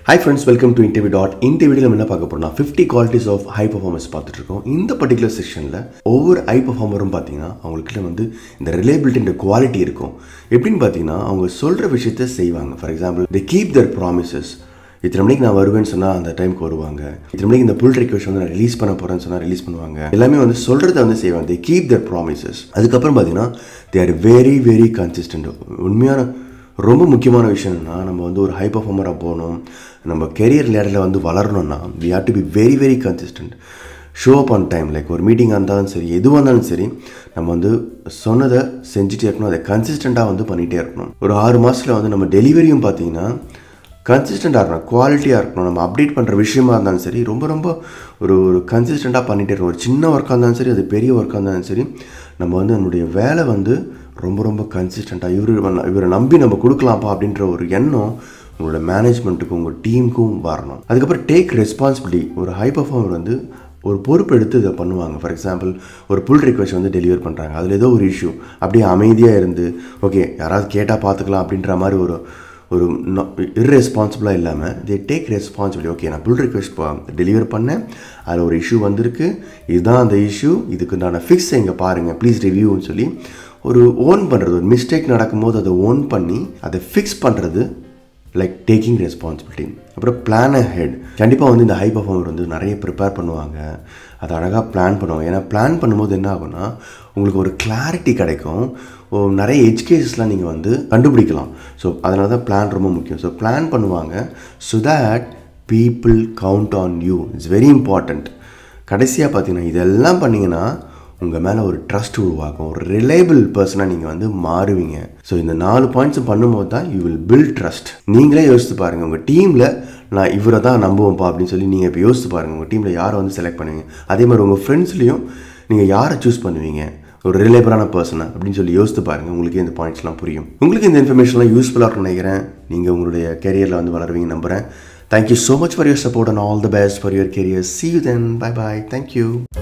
high friends welcome to interview dot இந்த video நம்ம என்ன பார்க்க போறோம்னா fifty qualities of high performance பார்த்துட்டு இருக்கோம் இந்த பர்டிகுலர் செஷனில் ஒவ்வொரு ஹை பர்ஃபார்மரும் பார்த்தீங்கன்னா அவங்களுக்குள்ள வந்து இந்த ரிலேபிலிட்டின்ற குவாலிட்டி இருக்கும் எப்படின்னு பார்த்தீங்கன்னா அவங்க சொல்கிற விஷயத்த செய்வாங்க for example they keep their promises இத்தனை மணிக்கு நான் வருவேன்னு சொன்னால் அந்த டைம்க்கு வருவாங்க இத்தனை மணிக்கு இந்த புல் ரிக்வெஸ்ட் வந்து நான் ரிலீஸ் பண்ண போகிறேன்னு சொன்னால் ரிலீஸ் பண்ணுவாங்க எல்லாமே வந்து சொல்கிறத வந்து செய்வாங்க தே கீப் தர் ப்ராமிசஸ் அதுக்கப்புறம் பார்த்தீங்கன்னா they are very very consistent உண்மையான ரொம்ப முக்கியமான விஷயம் என்னன்னா நம்ம வந்து ஒரு ஹை பர்ஃபார்மராக போகணும் நம்ம கெரியர் லேடரில் வந்து வளரணும்னா we have to be very very consistent show up on time like ஒரு மீட்டிங்காக இருந்தாலும் சரி எதுவாக இருந்தாலும் சரி நம்ம வந்து சொன்னதை செஞ்சுட்டே இருக்கணும் அதை கன்சிஸ்டண்ட்டாக வந்து பண்ணிகிட்டே இருக்கணும் ஒரு ஆறு மாதத்தில் வந்து நம்ம டெலிவரியும் பார்த்தீங்கன்னா கன்சிஸ்டண்ட்டாக இருக்கணும் குவாலிட்டியாக இருக்கணும் நம்ம அப்டேட் பண்ணுற விஷயமா இருந்தாலும் சரி ரொம்ப ரொம்ப ஒரு ஒரு கன்சிஸ்டண்ட்டாக பண்ணிகிட்டே இருக்கணும் ஒரு சின்ன ஒர்க்காக இருந்தாலும் சரி அது பெரிய ஒர்க்காக இருந்தாலும் சரி நம்ம வந்து நம்மளுடைய வேலை வந்து ரொம்ப ரொம்ப கன்சிஸ்டண்ட்டாக இவர் இவரை நம்பி நம்ம கொடுக்கலாம்ப்பா அப்படின்ற ஒரு எண்ணம் உங்களோட மேனேஜ்மெண்ட்டுக்கும் உங்கள் டீமுக்கும் வரணும் அதுக்கப்புறம் டேக் ரெஸ்பான்சிபிலிட்டி ஒரு ஹை பர்ஃபார்மர் வந்து ஒரு பொறுப்பு எடுத்து இதை பண்ணுவாங்க ஃபார் எக்ஸாம்பிள் ஒரு புல் ரிக்வெஸ்ட் வந்து டெலிவர் பண்ணுறாங்க அதில் ஏதோ ஒரு இஷ்யூ அப்படியே அமைதியாக இருந்து ஓகே யாராவது கேட்டால் பார்த்துக்கலாம் அப்படின்ற மாதிரி ஒரு ஒரு இர்ரெஸ்பான்சிபிளாக இல்லாமல் தே டேக் ரெஸ்பான்சிபிலிட்டி ஓகே நான் புல் ரிக்வெஸ்ட் டெலிவர் பண்ணேன் அதில் ஒரு இஷ்யூ வந்திருக்கு இதுதான் அந்த இஷ்யூ இதுக்கு நான் ஃபிக்ஸ் இங்கே பாருங்கள் ப்ளீஸ் ரிவ்யூன்னு சொல்லி ஒரு ஓன் பண்ணுறது ஒரு மிஸ்டேக் நடக்கும்போது அதை ஓன் பண்ணி அதை ஃபிக்ஸ் பண்ணுறது லைக் டேக்கிங் ரெஸ்பான்சிபிலிட்டி அப்புறம் பிளான் ஹெட் கண்டிப்பாக வந்து இந்த ஹை பர்ஃபார்மர் வந்து நிறைய ப்ரிப்பேர் பண்ணுவாங்க அதை அழகாக பிளான் பண்ணுவாங்க ஏன்னா பிளான் பண்ணும்போது என்ன ஆகும்னா உங்களுக்கு ஒரு கிளாரிட்டி கிடைக்கும் நிறைய எஜுகேஷன்ஸ்லாம் நீங்கள் வந்து கண்டுபிடிக்கலாம் ஸோ அதனால தான் பிளான் ரொம்ப முக்கியம் ஸோ பிளான் பண்ணுவாங்க so that people count on you it's very important கடைசியாக பார்த்தீங்கன்னா இதெல்லாம் பண்ணிங்கன்னா உங்கள் மேலே ஒரு ட்ரஸ்ட் உருவாகும் ஒரு ரிலேபிள் பர்சனாக நீங்கள் வந்து மாறுவீங்க ஸோ இந்த நாலு பாயிண்ட்ஸும் பண்ணும்போது தான் யூ வில் பில்ட் ட்ரஸ்ட் நீங்களே யோசித்து பாருங்கள் உங்கள் டீமில் நான் இவரை தான் நம்புவேன்ப்பா அப்படின்னு சொல்லி நீங்கள் இப்போ யோசித்து பாருங்கள் உங்கள் டீமில் யாரை வந்து செலக்ட் பண்ணுவீங்க அதே மாதிரி உங்கள் ஃப்ரெண்ட்ஸ்லேயும் நீங்கள் யாரை சூஸ் பண்ணுவீங்க ஒரு ரிலேபிளான பர்சனை அப்படின்னு சொல்லி யோசித்து பாருங்கள் உங்களுக்கு இந்த பாயிண்ட்ஸ்லாம் புரியும் உங்களுக்கு இந்த இன்ஃபர்மேஷன்லாம் யூஸ்ஃபுல்லாக இருக்கும்னு நினைக்கிறேன் நீங்கள் உங்களுடைய கெரியரில் வந்து வளருவீங்க நம்புகிறேன் thank you so much for your support and all the best for your career see you then bye bye thank you